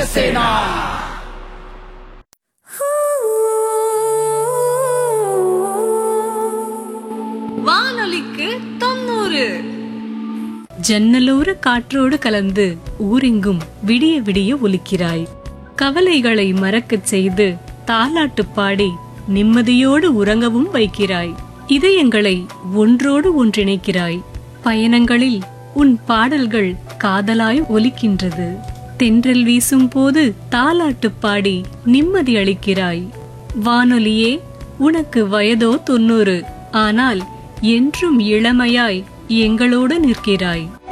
சேனா வானொலிக்கு தொண்ணூறு ஜன்னலோர காற்றோடு கலந்து ஊரெங்கும் விடிய விடிய ஒலிக்கிறாய் கவலைகளை மறக்கச் செய்து தாலாட்டுப் பாடி நிம்மதியோடு உறங்கவும் வைக்கிறாய் இதயங்களை ஒன்றோடு ஒன்றிணைக்கிறாய் பயணங்களில் உன் பாடல்கள் காதலாய் ஒலிக்கின்றது தென்றல் வீசும் போது தாலாட்டுப் பாடி நிம்மதி அளிக்கிறாய் வானொலியே உனக்கு வயதோ தொண்ணூறு ஆனால் என்றும் இளமையாய் எங்களோடு நிற்கிறாய்